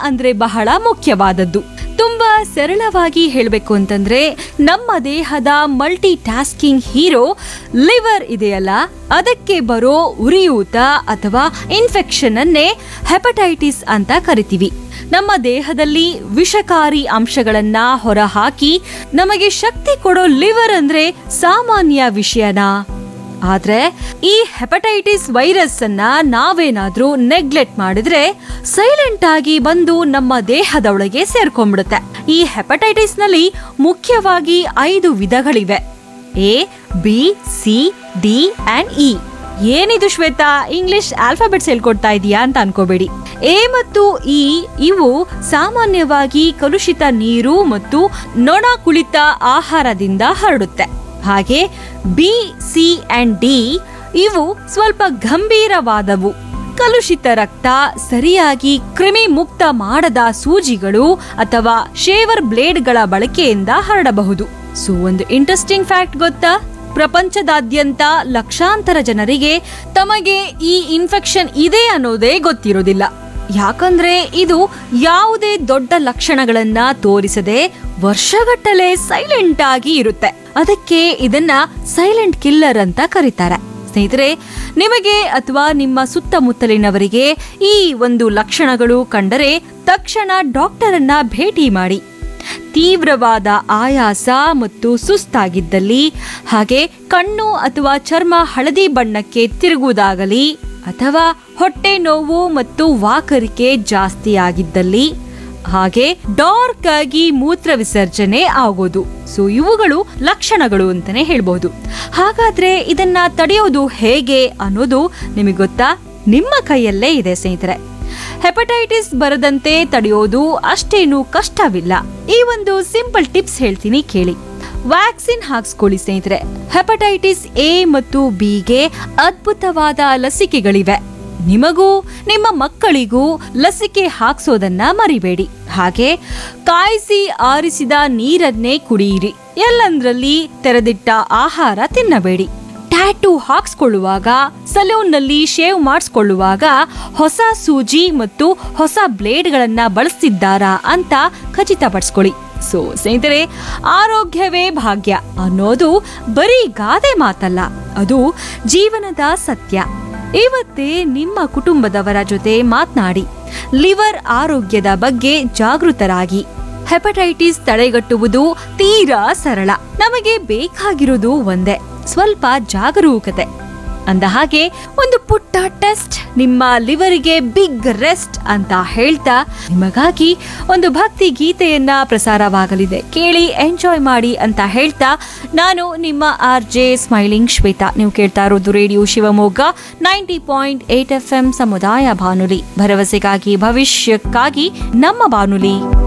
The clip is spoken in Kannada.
ಅಂದ್ರೆ ಬಹಳ ಮುಖ್ಯವಾದದ್ದು ತುಂಬಾ ಸರಳವಾಗಿ ಹೇಳಬೇಕು ಅಂತಂದ್ರೆ ನಮ್ಮ ದೇಹದ ಮಲ್ಟಿ ಟಾಸ್ಕಿಂಗ್ ಹೀರೋ ಲಿವರ್ ಇದೆಯಲ್ಲ ಅದಕ್ಕೆ ಬರೋ ಉರಿಯೂತ ಅಥವಾ ಇನ್ಫೆಕ್ಷನ್ ಅನ್ನೇ ಹೆಪಟೈಟಿಸ್ ಅಂತ ಕರಿತೀವಿ ನಮ್ಮ ದೇಹದಲ್ಲಿ ವಿಷಕಾರಿ ಅಂಶಗಳನ್ನ ಹೊರಹಾಕಿ ನಮಗೆ ಶಕ್ತಿ ಕೊಡೋ ಲಿವರ್ ಅಂದ್ರೆ ಸಾಮಾನ್ಯ ವಿಷಯನಾ ಆದ್ರೆ ಈ ಹೆಪಟೈಟಿಸ್ ವೈರಸ್ ಅನ್ನ ನಾವೇನಾದ್ರೂ ನೆಗ್ಲೆಕ್ಟ್ ಮಾಡಿದ್ರೆ ಸೈಲೆಂಟ್ ಆಗಿ ಬಂದು ನಮ್ಮ ದೇಹದೊಳಗೆ ಸೇರ್ಕೊಂಡ್ಬಿಡುತ್ತೆ ಈ ಹೆಪಟೈಟಿಸ್ ನಲ್ಲಿ ಮುಖ್ಯವಾಗಿ ಐದು ವಿಧಗಳಿವೆ A B C D and E ಏನಿದು ಶ್ವೇತಾ ಇಂಗ್ಲಿಷ್ ಆಲ್ಫಾಬೆಟ್ಸ್ ಹೇಳ್ಕೊಡ್ತಾ ಇದೀಯಾ ಅಂತ ಅನ್ಕೋಬೇಡಿ ಎ ಮತ್ತು ಇ ಇವು ಸಾಮಾನ್ಯವಾಗಿ ಕಲುಷಿತ ನೀರು ಮತ್ತು ನೊಣ ಕುಳಿತ ಆಹಾರದಿಂದ ಹರಡುತ್ತೆ ಹಾಗೆ ಬಿ ಸಿ ಅಂಡ್ ಡಿ ಇವು ಸ್ವಲ್ಪ ಗಂಭೀರವಾದವು ಕಲುಷಿತ ರಕ್ತ ಸರಿಯಾಗಿ ಕ್ರಿಮಿ ಮುಕ್ತ ಮಾಡದ ಸೂಜಿಗಳು ಅಥವಾ ಶೇವರ್ ಬ್ಲೇಡ್ಗಳ ಬಳಕೆಯಿಂದ ಹರಡಬಹುದು ಸೊ ಒಂದು ಇಂಟ್ರೆಸ್ಟಿಂಗ್ ಫ್ಯಾಕ್ಟ್ ಗೊತ್ತಾ ಪ್ರಪಂಚದಾದ್ಯಂತ ಲಕ್ಷಾಂತರ ಜನರಿಗೆ ತಮಗೆ ಈ ಇನ್ಫೆಕ್ಷನ್ ಇದೆ ಅನ್ನೋದೇ ಗೊತ್ತಿರೋದಿಲ್ಲ ಯಾಕಂದ್ರೆ ಇದು ಯಾವುದೇ ದೊಡ್ಡ ಲಕ್ಷಣಗಳನ್ನ ತೋರಿಸದೆ ವರ್ಷಗಟ್ಟಲೆ ಸೈಲೆಂಟ್ ಆಗಿ ಇರುತ್ತೆ ಅದಕ್ಕೆ ಇದನ್ನ ಸೈಲೆಂಟ್ ಕಿಲ್ಲರ್ ಅಂತ ಕರೀತಾರೆ ಸ್ನೇಹಿತರೆ ನಿಮಗೆ ಅಥವಾ ನಿಮ್ಮ ಸುತ್ತಮುತ್ತಲಿನವರಿಗೆ ಈ ಒಂದು ಲಕ್ಷಣಗಳು ಕಂಡರೆ ತಕ್ಷಣ ಡಾಕ್ಟರ್ ಅನ್ನ ಭೇಟಿ ಮಾಡಿ ತೀವ್ರವಾದ ಆಯಾಸ ಮತ್ತು ಸುಸ್ತಾಗಿದ್ದಲ್ಲಿ ಹಾಗೆ ಕಣ್ಣು ಅಥವಾ ಚರ್ಮ ಹಳದಿ ಬಣ್ಣಕ್ಕೆ ತಿರುಗುವುದಾಗಲಿ ಅಥವಾ ಹೊಟ್ಟೆ ನೋವು ಮತ್ತು ವಾಕರಿಕೆ ಜಾಸ್ತಿ ಆಗಿದ್ದಲ್ಲಿ ಹಾಗೆ ಡಾರ್ಕ್ ಆಗಿ ಮೂತ್ರ ವಿಸರ್ಜನೆ ಆಗೋದು ಸೊ ಇವುಗಳು ಲಕ್ಷಣಗಳು ಅಂತಾನೆ ಹೇಳ್ಬಹುದು ಹಾಗಾದ್ರೆ ಇದನ್ನ ತಡೆಯೋದು ಹೇಗೆ ಅನ್ನೋದು ನಿಮಗೆ ಗೊತ್ತಾ ನಿಮ್ಮ ಕೈಯಲ್ಲೇ ಇದೆ ಸ್ನೇಹಿತರೆ ಹೆಪಟೈಟಿಸ್ ಬರದಂತೆ ತಡೆಯೋದು ಅಷ್ಟೇನು ಕಷ್ಟವಿಲ್ಲ ಈ ಒಂದು ಸಿಂಪಲ್ ಟಿಪ್ಸ್ ಹೇಳ್ತೀನಿ ಕೇಳಿ ವ್ಯಾಕ್ಸಿನ್ ಹಾಕ್ಸ್ಕೊಳ್ಳಿ ಸ್ನೇಹಿತರೆ ಹೆಪಟೈಟಿಸ್ ಎ ಮತ್ತು ಬಿಗೆ ಅದ್ಭುತವಾದ ಲಸಿಕೆಗಳಿವೆ ನಿಮಗೂ ನಿಮ್ಮ ಮಕ್ಕಳಿಗೂ ಲಸಿಕೆ ಹಾಕ್ಸೋದನ್ನ ಮರಿಬೇಡಿ ಹಾಗೆ ಕಾಯಿಸಿ ಆರಿಸಿದ ನೀರನ್ನೇ ಕುಡಿಯಿರಿ ಎಲ್ಲಂದ್ರಲ್ಲಿ ತೆರೆದಿಟ್ಟ ಆಹಾರ ತಿನ್ನಬೇಡಿ ಟ್ಯಾಟೂ ಹಾಕ್ಸ್ಕೊಳ್ಳುವಾಗ ಸಲೂನ್ನಲ್ಲಿ ಶೇವ್ ಮಾಡಿಸ್ಕೊಳ್ಳುವಾಗ ಹೊಸ ಸೂಜಿ ಮತ್ತು ಹೊಸ ಬ್ಲೇಡ್ಗಳನ್ನ ಬಳಸ್ತಿದ್ದಾರಾ ಅಂತ ಖಚಿತಪಡಿಸ್ಕೊಳ್ಳಿ ಸೊ ಸ್ನೇಹಿತರೆ ಆರೋಗ್ಯವೇ ಭಾಗ್ಯ ಅನ್ನೋದು ಬರೀ ಗಾದೆ ಮಾತಲ್ಲ ಅದು ಜೀವನದ ಸತ್ಯ ಇವತ್ತೇ ನಿಮ್ಮ ಕುಟುಂಬದವರ ಜೊತೆ ಮಾತನಾಡಿ ಲಿವರ್ ಆರೋಗ್ಯದ ಬಗ್ಗೆ ಜಾಗೃತರಾಗಿ ಹೆಪಟೈಟಿಸ್ ತಡೆಗಟ್ಟುವುದು ತೀರಾ ಸರಳ ನಮಗೆ ಬೇಕಾಗಿರೋದು ಒಂದೇ ಸ್ವಲ್ಪ ಜಾಗರೂಕತೆ ಅಂದ ಹಾಗೆ ಒಂದು ಪುಟ್ಟ ಟೆಸ್ಟ್ ನಿಮ್ಮ ಲಿವರಿಗೆ ಬಿಗ್ ರೆಸ್ಟ್ ಅಂತ ಹೇಳ್ತಾ ನಿಮಗಾಗಿ ಒಂದು ಭಕ್ತಿ ಗೀತೆಯನ್ನ ಪ್ರಸಾರವಾಗಲಿದೆ ಕೇಳಿ ಎಂಜಾಯ್ ಮಾಡಿ ಅಂತ ಹೇಳ್ತಾ ನಾನು ನಿಮ್ಮ ಆರ್ ಜೆ ಸ್ಮೈಲಿಂಗ್ ಶ್ವೇತಾ ನೀವು ಕೇಳ್ತಾ ಇರೋದು radio Shivamogga ninety point eight F M ಸಮುದಾಯ ಬಾನುಲಿ ಭರವಸೆಗಾಗಿ ಭವಿಷ್ಯಕ್ಕಾಗಿ ನಮ್ಮ ಬಾನುಲಿ